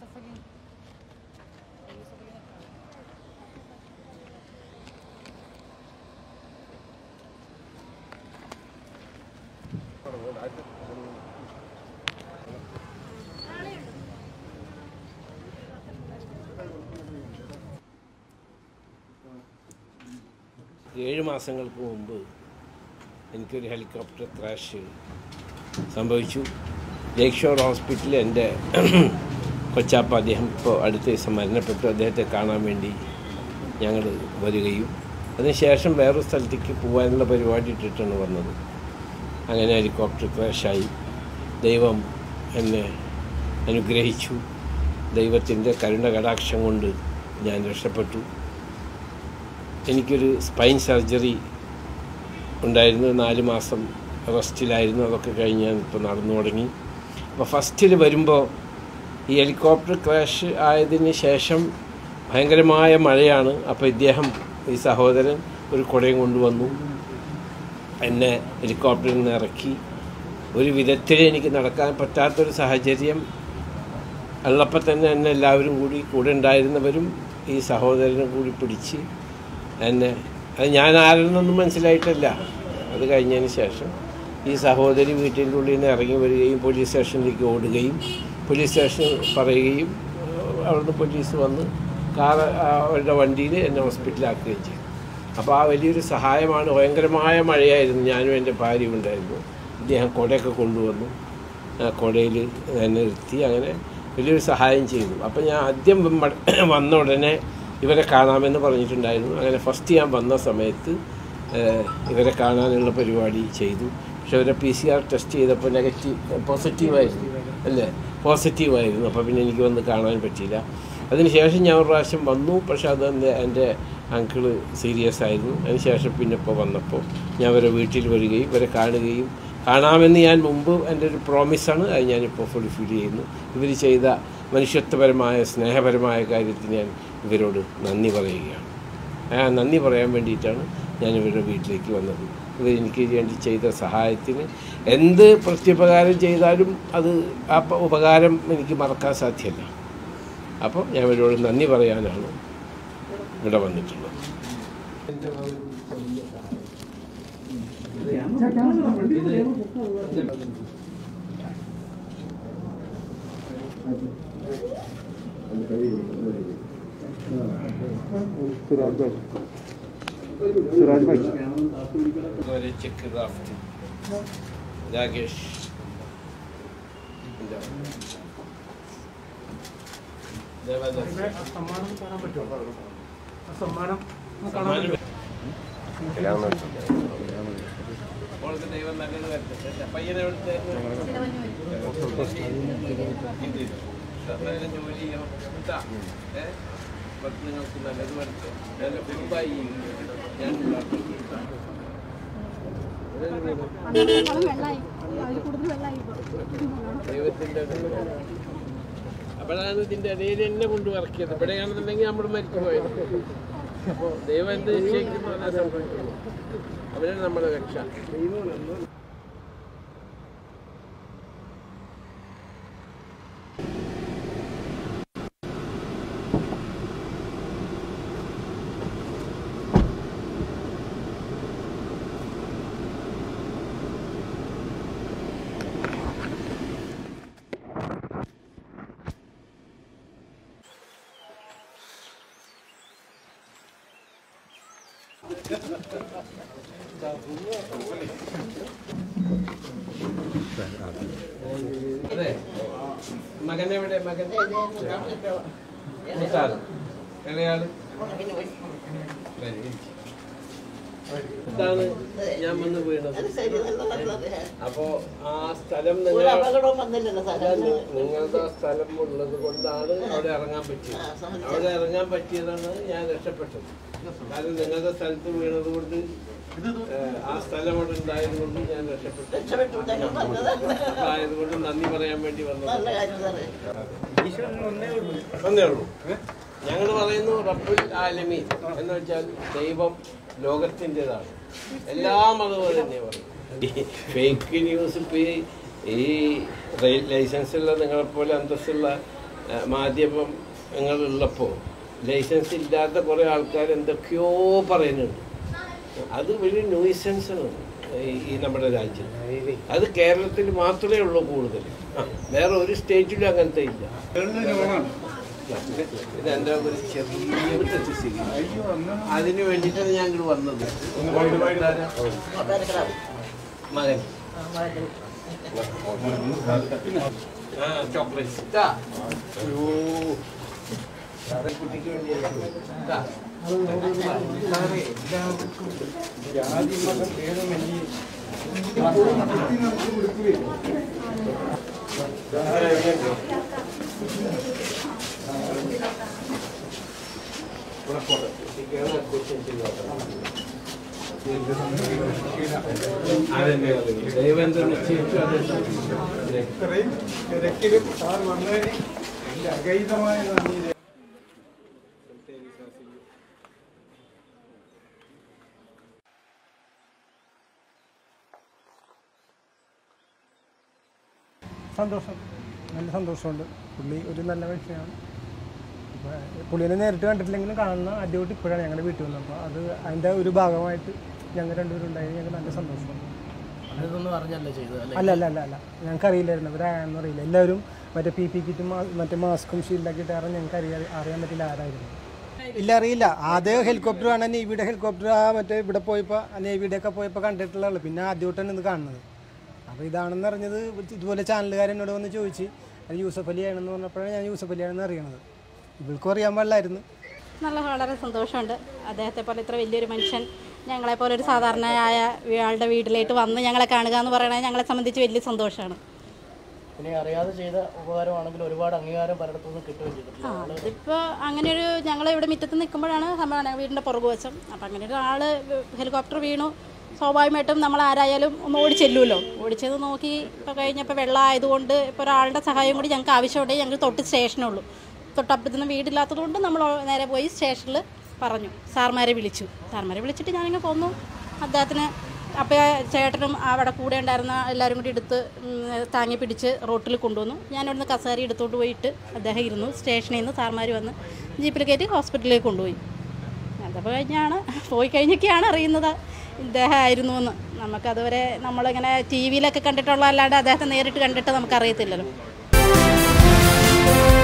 യൂസഫ് അലി യൂസഫ് അലി നക്കാണ്. ഏഴ് മാസങ്ങൾക്ക് മുമ്പ് എനിക്കൊരു ഹെലികോപ്റ്റർ ക്രാഷ് സംഭവിച്ചു ലേക്ക് ഷോർ ഹോസ്പിറ്റലിൽ എൻ്റെ കൊച്ചാപ്പ അദ്ദേഹം ഇപ്പോൾ അടുത്ത ദിവസം മരണപ്പെട്ടു അദ്ദേഹത്തെ കാണാൻ വേണ്ടി ഞങ്ങൾ വരികയും അതിനുശേഷം വേറൊരു സ്ഥലത്തേക്ക് പോകാനുള്ള പരിപാടി ഇട്ടിട്ടാണ് വന്നത് അങ്ങനെ ഹെലികോപ്റ്റർ ക്രാഷായി ദൈവം എന്നെ അനുഗ്രഹിച്ചു ദൈവത്തിൻ്റെ കരുണ കടാക്ഷം കൊണ്ട് ഞാൻ രക്ഷപ്പെട്ടു എനിക്കൊരു സ്പൈൻ സർജറി ഉണ്ടായിരുന്നു നാല് മാസം റെസ്റ്റിലായിരുന്നു അതൊക്കെ കഴിഞ്ഞ് ഞാൻ ഇപ്പോൾ നടന്നു തുടങ്ങി അപ്പോൾ ഫസ്റ്റിൽ വരുമ്പോൾ ഈ ഹെലികോപ്റ്റർ ക്രാഷ് ആയതിന് ശേഷം ഭയങ്കരമായ മഴയാണ് അപ്പോൾ ഇദ്ദേഹം ഈ സഹോദരൻ ഒരു കുടയും കൊണ്ടുവന്നു എന്നെ ഹെലികോപ്റ്ററിൽ നിന്ന് ഇറക്കി ഒരു വിധത്തിൽ എനിക്ക് നടക്കാൻ പറ്റാത്തൊരു സാഹചര്യം ഉള്ളപ്പോൾ തന്നെ എന്നെ എല്ലാവരും കൂടി കൂടെ ഉണ്ടായിരുന്നവരും ഈ സഹോദരനും കൂടി പിടിച്ച് എന്നെ അത് ഞാൻ ആരെന്നൊന്നും മനസ്സിലായിട്ടല്ല അത് കഴിഞ്ഞതിന് ശേഷം ഈ സഹോദരി വീട്ടിൻ്റെ ഉള്ളിൽ നിന്ന് ഇറങ്ങി വരികയും പോലീസ് സ്റ്റേഷനിലേക്ക് ഓടുകയും പോലീസ് സ്റ്റേഷൻ പറയുകയും ഏഹ് അവിടുന്ന് പോലീസ് വന്ന് കാർ അവരുടെ വണ്ടിയിൽ എന്നെ ഹോസ്പിറ്റലാക്കുകയും ചെയ്തു അപ്പോൾ ആ വലിയൊരു സഹായമാണ് ഭയങ്കരമായ മഴയായിരുന്നു ഞാനും എൻ്റെ ഭാര്യയും ഉണ്ടായിരുന്നു ഇദ്ദേഹം കുടയൊക്കെ കൊണ്ടുവന്നു ആ കുടയിൽ എന്നെ നിർത്തി അങ്ങനെ വലിയൊരു സഹായം ചെയ്തു അപ്പോൾ ഞാൻ ആദ്യം മ- വന്ന ഉടനെ ഇവരെ കാണാമെന്ന് പറഞ്ഞിട്ടുണ്ടായിരുന്നു അങ്ങനെ ഫസ്റ്റ് ഞാൻ വന്ന സമയത്ത് ഏഹ്, ഇവരെ കാണാനുള്ള പരിപാടി ചെയ്തു പക്ഷെ ഇവരെ പി സി ആർ ടെസ്റ്റ് ചെയ്തപ്പോൾ നെഗറ്റീവ് പോസിറ്റീവായിരുന്നു അല്ലേ പോസിറ്റീവായിരുന്നു അപ്പോൾ പിന്നെ എനിക്ക് വന്ന് കാണാൻ പറ്റിയില്ല അതിനുശേഷം ഞാൻ ഒരു പ്രാവശ്യം വന്നു പക്ഷെ അത് എൻ്റെ എൻ്റെ അങ്കിള് സീരിയസ് ആയിരുന്നു അതിനുശേഷം പിന്നെ ഇപ്പോൾ വന്നപ്പോൾ ഞാൻ ഇവരെ വീട്ടിൽ വരികയും ഇവരെ കാണുകയും കാണാമെന്ന് ഞാൻ മുമ്പ് എൻ്റെ ഒരു പ്രോമിസാണ് അത് ഞാനിപ്പോൾ ഫുൾഫിൽ ചെയ്യുന്നു ഇവർ ചെയ്ത മനുഷ്യത്വപരമായ സ്നേഹപരമായ കാര്യത്തിന് ഞാൻ ഇവരോട് നന്ദി പറയുകയാണ് ആ നന്ദി പറയാൻ വേണ്ടിയിട്ടാണ് ഞാൻ ഇവരുടെ വീട്ടിലേക്ക് വന്നത് ഇവർ എനിക്ക് വേണ്ടി ചെയ്ത സഹായത്തിന് എന്ത് പ്രത്യുപകാരം ചെയ്താലും അത് ആ പ- ഉപകാരം എനിക്ക് മറക്കാൻ സാധ്യമല്ല അപ്പോൾ ഞാൻ ഇവരോട് നന്ദി പറയാനാണ് ഇവിടെ വന്നിട്ടുള്ളത് ഒരു ചെക്ക് ഡ്രാഫ്റ്റ് രാകേഷ് ഇല്ല. ദേവദാസ്. സമ്മാനം കാണാൻ പറ്റുമോ ആ സമ്മാനം സമ്മാനം അവൾക്ക് ദൈവം നല്ലത് വരട്ടെ. എന്റെ പയ്യനെ എവിടുത്തെ? ഹിന്ദിയിൽ. നല്ല ജോലി ചെയ്യണം. കേട്ടാ? ഏ? അവർക്ക് നിങ്ങൾക്ക് നല്ലത് വരട്ടെ. നല്ല കുടുംബമായി ഞാൻ പ്രാർത്ഥിക്കുന്നു. അന്നേരം വെള്ളമായി അതിൽ കൂടുതൽ വെള്ളമായി ഇപ്പോൾ ദൈവത്തിന്റെ അപ്പോഴാണ് ഇതിന്റെ ഇടയിൽ എന്നെ കൊണ്ട് ഇറക്കിയത് ഇവിടെയാണെന്നുണ്ടെങ്കിൽ നമ്മൾ മരിച്ചു പോയത് അപ്പോൾ ദൈവം എന്ത് നിശ്ചയിക്കുന്നു അതാ സംഭവിക്കുന്നു അവരാണ് നമ്മുടെ രക്ഷ അതെ മകനെവിടെ മകൻ മൂത്താള് ഇളയാള് വരി. ഇതാണ് ഞാൻ വന്ന് വീണത് അപ്പോ ആ സ്ഥലം ഒരു നിങ്ങൾ അപകടവും വന്നില്ലല്ലോ സാറേ നിങ്ങളുടെ ആ സ്ഥലം ഉള്ളത് കൊണ്ടാണ് അവിടെ ഇറങ്ങാൻ പറ്റിയത് അവിടെ ഇറങ്ങാൻ പറ്റിയതാണ് ഞാൻ രക്ഷപ്പെട്ടത് കാരണം നിങ്ങളുടെ സ്ഥലത്ത് വീണത് കൊണ്ട് ഏഹ്, ആ സ്ഥലം അവിടെ ഉണ്ടായതുകൊണ്ട് ഞാൻ രക്ഷപ്പെട്ടു രക്ഷപ്പെട്ടു ഞങ്ങൾ നല്ലതാണ് അപ്പൊ ആയതുകൊണ്ട് നന്ദി പറയാൻ വേണ്ടി നല്ല വന്നത് കാര്യം സാറേ ഒന്നേ ഉള്ളൂ ഞങ്ങൾ പറയുന്നു റബ്ബുൽ ആലമീൻ എന്ന് വെച്ചാൽ ദൈവം ലോകത്തിൻ്റെതാണ് എല്ലാ മതവും തന്നെ പറയും ഫേക്ക് ന്യൂസ് ഇപ്പോൾ ഈ ഈ ലൈസൻസുള്ള നിങ്ങളെപ്പോലെ അന്തസ്സുള്ള ആ, മാധ്യമങ്ങളുള്ളപ്പോൾ ലൈസൻസ് ഇല്ലാത്ത കുറേ ആൾക്കാർ എന്തൊക്കെയോ പറയുന്നുണ്ട് അത് വലിയ ന്യൂസൻസാണ് ഈ ഈ നമ്മുടെ രാജ്യം അത് കേരളത്തിൽ മാത്രമേ ഉള്ളൂ കൂടുതൽ ആ, വേറെ ഒരു സ്റ്റേറ്റിലും അങ്ങനത്തെ ഇല്ല ഇത് എൻ്റെ ഒരു ചെറിയ തെറ്റ് അതിന് വേണ്ടിയിട്ടാണ് ഞാൻ ഇങ്ങോട്ട് വന്നത് മകൻ ആ ചോക്ലേറ്റ് ഇതാ അയ്യോ സാറേ കുട്ടിക്ക് വേണ്ടിയായിരുന്നു ഇതാ അതെന്നെ ദൈവം നിശ്ചയിച്ചു അതെ ഇത്രയും തിരക്കിലും സാർ വന്നതിന് എൻ്റെ അഗൈതമായ നന്ദി സന്തോഷം നല്ല സന്തോഷമുണ്ട് പുള്ളി ഒരു നല്ല മനുഷ്യനാണ് അപ്പോൾ പുള്ളിനെ നേരിട്ട് കണ്ടിട്ടില്ലെങ്കിലും കാണുന്ന ആദ്യമായിട്ട് ഇപ്പോഴാണ് ഞങ്ങളുടെ വീട്ടിൽ വന്നപ്പോൾ അത് അതിൻ്റെ ഒരു ഭാഗമായിട്ട് ഞങ്ങൾ രണ്ടുപേരും ഉണ്ടായത് ഞങ്ങൾക്ക് നല്ല സന്തോഷമുണ്ട് ഇതൊന്നും അറിഞ്ഞല്ലേ ചെയ്തത് അല്ലേ അല്ല അല്ല അല്ല അല്ല ഞങ്ങൾക്ക് അറിയില്ലായിരുന്നു ഇവരാണെന്ന് അറിയില്ല എല്ലാവരും മറ്റേ പി പി കിറ്റും മറ്റേ മാസ്കും ഷീൽഡൊക്കെ ഇട്ടാറ് ഞങ്ങൾക്ക് അറിയാൻ അറിയാൻ പറ്റില്ല ആരായിരുന്നു ഇല്ല അറിയില്ല ആദ്യം ഹെലികോപ്റ്റർ ആണ് നേവിയുടെ ഹെലികോപ്റ്റർ ആ മറ്റേ ഇവിടെ പോയപ്പോൾ നേവിയുടെ ഒക്കെ പോയപ്പോൾ കണ്ടിട്ടുള്ളൂ പിന്നെ ആദ്യമായിട്ടാണ് ഇത് കാണുന്നത് അപ്പോൾ ഇതാണെന്ന് അറിഞ്ഞത് ഇതുപോലെ ചാനലുകാരൻ എന്നോട് വന്ന് ചോദിച്ച് അത് യൂസഫ് അലി ആണെന്ന് പറഞ്ഞപ്പോഴാണ് ഞാൻ യൂസഫ് അലി ആണെന്ന് അറിയണത് ഇവൾക്കും അറിയാൻ പാടില്ലായിരുന്നു നല്ല വളരെ സന്തോഷമുണ്ട് അദ്ദേഹത്തെ പോലെ ഇത്ര വലിയൊരു മനുഷ്യൻ ഞങ്ങളെ പോലെ ഒരു സാധാരണയായ ആളുടെ വീട്ടിലേക്ക് വന്ന് ഞങ്ങളെ കാണുക എന്ന് പറയുന്നത് ഞങ്ങളെ സംബന്ധിച്ച് വലിയ സന്തോഷമാണ് പിന്നെ അറിയാതെ ചെയ്ത ഉപകാരമാണെങ്കിൽ ഒരുപാട് അംഗീകാരം പലയിടത്തുനിന്ന് കിട്ടുകയും ചെയ്തിട്ടുണ്ട് ആ അതിപ്പോൾ അങ്ങനെ ഒരു ഞങ്ങൾ ഇവിടെ മുറ്റത്ത് നിൽക്കുമ്പോഴാണ് സംഭവം വീടിൻ്റെ പുറകുവശം അപ്പം അങ്ങനെ ഒരു ആൾ ഹെലികോപ്റ്റർ വീണു സ്വാഭാവികമായിട്ടും നമ്മൾ ആരായാലും ഒന്ന് ഓടിച്ചെല്ലുമല്ലോ ഓടിച്ചത് നോക്കി ഇപ്പോൾ കഴിഞ്ഞപ്പോൾ വെള്ളം ആയതുകൊണ്ട് ഇപ്പോൾ ഒരാളുടെ സഹായം കൂടി ഞങ്ങൾക്ക് ആവശ്യമുണ്ടെങ്കിൽ ഞങ്ങൾ തൊട്ട് സ്റ്റേഷനുള്ളൂ തൊട്ടപ്പുറത്തുനിന്ന് വീടില്ലാത്തതുകൊണ്ട് നമ്മൾ നേരെ പോയി സ്റ്റേഷനിൽ പറഞ്ഞു സാർമാരെ വിളിച്ചു സാർമാരെ വിളിച്ചിട്ട് ഞാനിങ്ങനെ പോന്നു അദ്ദേഹത്തിന് അപ്പോൾ ചേട്ടനും അവിടെ കൂടെ ഉണ്ടായിരുന്ന എല്ലാവരും കൂടി എടുത്ത് ഉം, താങ്ങി പിടിച്ച് റോട്ടിൽ കൊണ്ടുവന്നു ഞാൻ ഇവിടുന്ന് കസേര എടുത്തുകൊണ്ട് പോയിട്ട് അദ്ദേഹം ഇരുന്നു സ്റ്റേഷനിൽ നിന്ന് സാർമാർ വന്ന് ജീപ്പിൽ കയറ്റി ഹോസ്പിറ്റലിലേക്ക് കൊണ്ടുപോയി അതപ്പോൾ കഴിഞ്ഞാണ് പോയി കഴിഞ്ഞൊക്കെയാണ് അറിയുന്നത് ഇദ്ദേഹം ആയിരുന്നു എന്ന് നമുക്കതുവരെ നമ്മളിങ്ങനെ ടി വിയിലൊക്കെ കണ്ടിട്ടുള്ള അല്ലാണ്ട് അദ്ദേഹത്തെ നേരിട്ട് കണ്ടിട്ട് നമുക്കറിയത്തില്ലല്ലോ